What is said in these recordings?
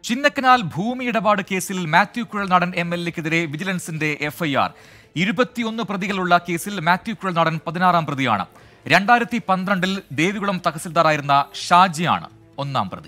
ചിന്നക്കനാൽ ഭൂമി ഇടപാട് കേസിൽ മാത്യു കുഴൽനാടൻ എം എൽ എക്കെതിരെ വിജിലൻസിന്റെ എഫ്ഐആർ ഇരുപത്തിയൊന്ന് പ്രതികളുള്ള കേസിൽ മാത്യു കുഴൽനാടൻ പതിനാറാം പ്രതിയാണ് രണ്ടായിരത്തി പന്ത്രണ്ടിൽ ദേവികുളം തഹസിൽദാറായിരുന്ന ഷാജിയാണ് ഒന്നാം പ്രതി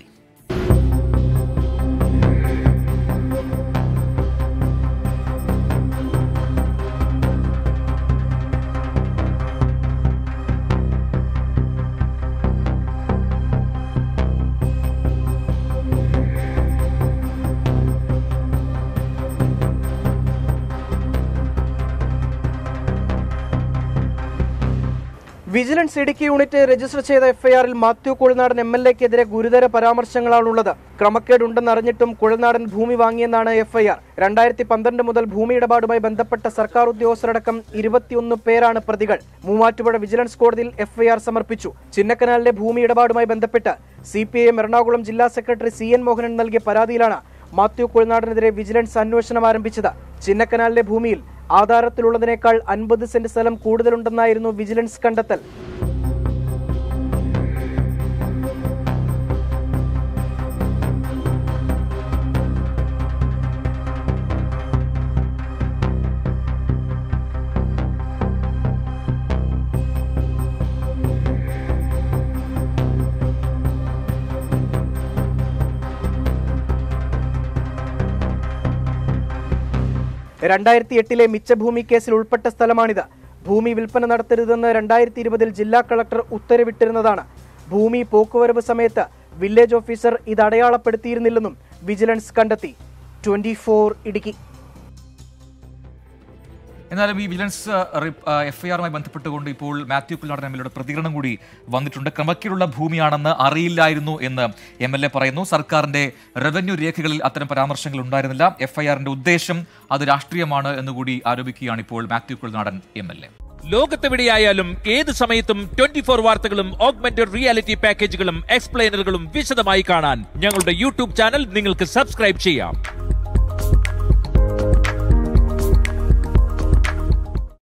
വിജിലൻസ് ഇടുക്കി യൂണിറ്റ് രജിസ്റ്റർ ചെയ്ത എഫ്ഐആറിൽ മാത്യു കുഴൽനാടൻ എം എൽ എക്കെതിരെ ഗുരുതര പരാമർശങ്ങളാണുള്ളത് ക്രമക്കേടുണ്ടെന്നറിഞ്ഞിട്ടും കുഴൽനാടൻ ഭൂമി വാങ്ങിയെന്നാണ് എഫ്ഐആർ രണ്ടായിരത്തി പന്ത്രണ്ട് മുതൽ ഭൂമി ഇടപാടുമായി ബന്ധപ്പെട്ട സർക്കാർ ഉദ്യോഗസ്ഥരടക്കം ഇരുപത്തിയൊന്ന് പേരാണ് പ്രതികൾ മൂവാറ്റുപുഴ വിജിലൻസ് കോടതിയിൽ എഫ്ഐആർ സമർപ്പിച്ചു ചിന്നക്കനാലിലെ ഭൂമി ഇടപാടുമായി ബന്ധപ്പെട്ട് C P I M Ernakulam ജില്ലാ സെക്രട്ടറി സി എൻ മോഹനൻ നൽകിയ പരാതിയിലാണ് മാത്യു കുഴൽനാടനെതിരെ വിജിലൻസ് അന്വേഷണം ആരംഭിച്ചത് ചിന്നക്കനാലിലെ ഭൂമിയിൽ ആധാരത്തിലുള്ളതിനേക്കാൾ അൻപത് സെന്റ് സ്ഥലം കൂടുതലുണ്ടെന്നായിരുന്നു വിജിലൻസ് കണ്ടെത്തൽ രണ്ടായിരത്തി എട്ടിലെ മിച്ചഭൂമി കേസിൽ ഉൾപ്പെട്ട സ്ഥലമാണിത് ഭൂമി വിൽപ്പന നടത്തരുതെന്ന് രണ്ടായിരത്തി ഇരുപതിൽ ജില്ലാ കളക്ടർ ഉത്തരവിട്ടിരുന്നതാണ് ഭൂമി പോക്കുവരവ് സമയത്ത് വില്ലേജ് ഓഫീസർ ഇത് അടയാളപ്പെടുത്തിയിരുന്നില്ലെന്നും വിജിലൻസ് കണ്ടെത്തി ട്വന്റി ഇടുക്കി എന്നാലും ഈ വിജിലൻസ് എഫ്ഐആറുമായി ബന്ധപ്പെട്ടുകൊണ്ട് ഇപ്പോൾ മാത്യു കുൽനാടൻ എം എൽ എയുടെ പ്രതികരണം കൂടി വന്നിട്ടുണ്ട് ക്രമക്കേടുള്ള ഭൂമിയാണെന്ന് അറിയില്ലായിരുന്നു എന്ന് എം എൽ എ പറയുന്നു സർക്കാരിന്റെ റവന്യൂ രേഖകളിൽ അത്തരം പരാമർശങ്ങൾ ഉണ്ടായിരുന്നില്ല എഫ്ഐആറിന്റെ ഉദ്ദേശം അത് രാഷ്ട്രീയമാണ് എന്നുകൂടി ആരോപിക്കുകയാണ് ഇപ്പോൾ Mathew Kuzhalnadan M L A ലോകത്തെവിടെയായാലും ഏത് സമയത്തും ട്വന്റി ഫോർ വാർത്തകളും ഓഗ്മെന്റഡ് റിയാലിറ്റി പാക്കേജുകളും എക്സ്പ്ലെയിനറുകളും വിശദമായി കാണാൻ ഞങ്ങളുടെ യൂട്യൂബ് ചാനൽ നിങ്ങൾക്ക് സബ്സ്ക്രൈബ് ചെയ്യാം